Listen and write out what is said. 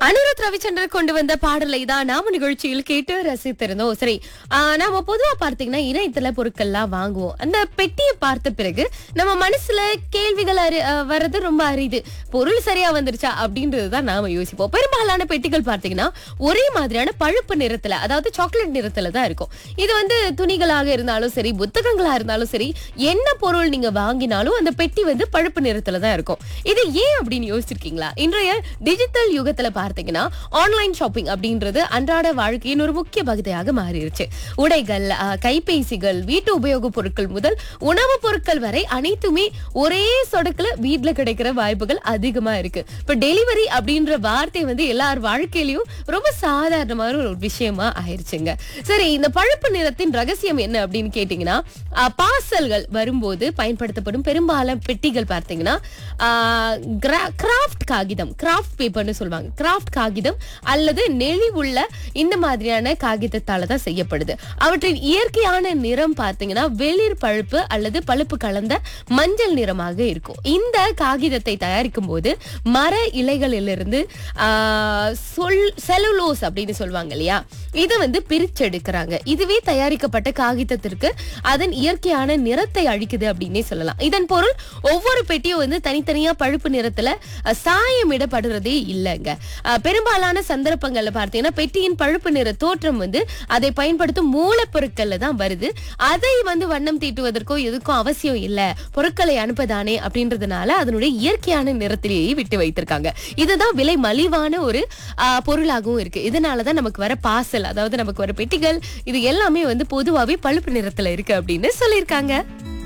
அனிருத் ரவிச்சந்திரன் கொண்டு வந்த பாடலை தான் நாம நிகழ்ச்சியில் கேட்டு ரசித்திருந்தோம் சரி ஆஹ் நாம பொதுவா பார்த்தீங்கன்னா இணையத்துல பொருட்கள்லாம் வாங்குவோம் அந்த பெட்டியை பார்த்த பிறகு நம்ம மனசுல கேள்விகள் அறி- ஆஹ் வர்றது ரொம்ப அரிது பொருள் சரியா வந்துருச்சா அப்படின்றது தான் நாம யோசிப்போம் பெரும்பாலான பெட்டிகள் பார்த்தீங்கன்னா ஒரே மாதிரியான பழுப்பு நிறத்துல அதாவது சாக்லேட் நிறத்துல தான் இருக்கும் இது வந்து துணிகளாக இருந்தாலும் சரி புத்தகங்களா இருந்தாலும் சரி என்ன பொருள் நீங்க வாங்கினாலும் அந்த பெட்டி வந்து பழுப்பு நிறத்துல தான் இருக்கும் இது ஏன் அப்படின்னு யோசிச்சிருக்கீங்களா இன்றைய டிஜிட்டல் யுகத்துல பார்த்தீங்கன்னா ஆன்லைன் ஷாப்பிங் அப்படின்றது அன்றாட வாழ்க்கையின் ஒரு முக்கிய பகுதியாக மாறிடுச்சு உடைகள் அஹ், கைபேசிகள் வீட்டு உபயோகப் பொருட்கள் முதல் உணவுப் பொருட்கள் வரை அனைத்துமே ஒரே சொடக்குல வீட்ல கிடைக்கிற வாய்ப்புகள் அதிகமா இருக்கு இப்ப டெலிவரி அப்படின்ற வார்த்தை வந்து எல்லார் வாழ்க்கையிலயும் ரொம்ப சாதாரணமான ஒரு விஷயமா ஆயிருச்சுங்க சரி இந்த பழுப்பு நிறத்தின் ரகசியம் என்ன அப்படின்னு கேட்டீங்கன்னா பார்சல்கள் வரும்போது பயன்படுத்தப்படும் பெரும்பாலான பெட்டிகள் பார்த்தீங்கன்னா கிராஃப்ட் காகிதம் கிராஃப்ட் பேப்பர்னு சொல்லுவாங்க கிராஃப்ட் காகிதம் அல்லது நெளிவுள்ள இந்த மாதிரியான காகிதத்தால தான் செய்யப்படுது அவற்றின் இயற்கையான நிறம் பார்த்தீங்கன்னா வெளிர் பழுப்பு அல்லது பழுப்பு கலந்த மஞ்சள் நிறமாக இருக்கும் இந்த காகிதத்தை தயாரிக்கும் போது மர இலைகளிலிருந்து ஆஹ், சொல் செலுலோஸ் அப்படின்னு சொல்லுவாங்க இல்லையா இதை வந்து பிரிச்செடுக்கிறாங்க இதுவே தயாரிக்கப்பட்ட காகிதத்திற்கு அதன் இயற்கையான நிறத்தை அழிக்குது அப்படின்னே சொல்லலாம் இதன் பொருள் ஒவ்வொரு பெட்டியும் வந்து தனித்தனியா பழுப்பு நிறத்துல அஹ், சாயமிடப்படுறதே இல்லைங்க அஹ், பெரும்பாலான சந்தர்ப்பங்கள்ல பார்த்தீங்கன்னா பெட்டியின் பழுப்பு நிற தோற்றம் வந்து அதை பயன்படுத்தும் மூலப்பொருட்கள்ல தான் வருது அதை வந்து வண்ணம் தீட்டுவதற்கோ எதுக்கும் அவசியம் இல்ல பொருட்களை அனுப்பதானே அப்படின்றதுனால அதனுடைய இயற்கையான நிறத்திலேயே விட்டு வைத்திருக்காங்க இதுதான் விலை மலிவான ஒரு ஆஹ், பொருளாகவும் இருக்கு இதனாலதான் நமக்கு வர பார்சல் அதாவது நமக்கு வர பெட்டிகள் இது எல்லாமே வந்து பொதுவாவே பழுப்பு நிறத்துல இருக்கு அப்படின்னு சொல்லியிருக்காங்க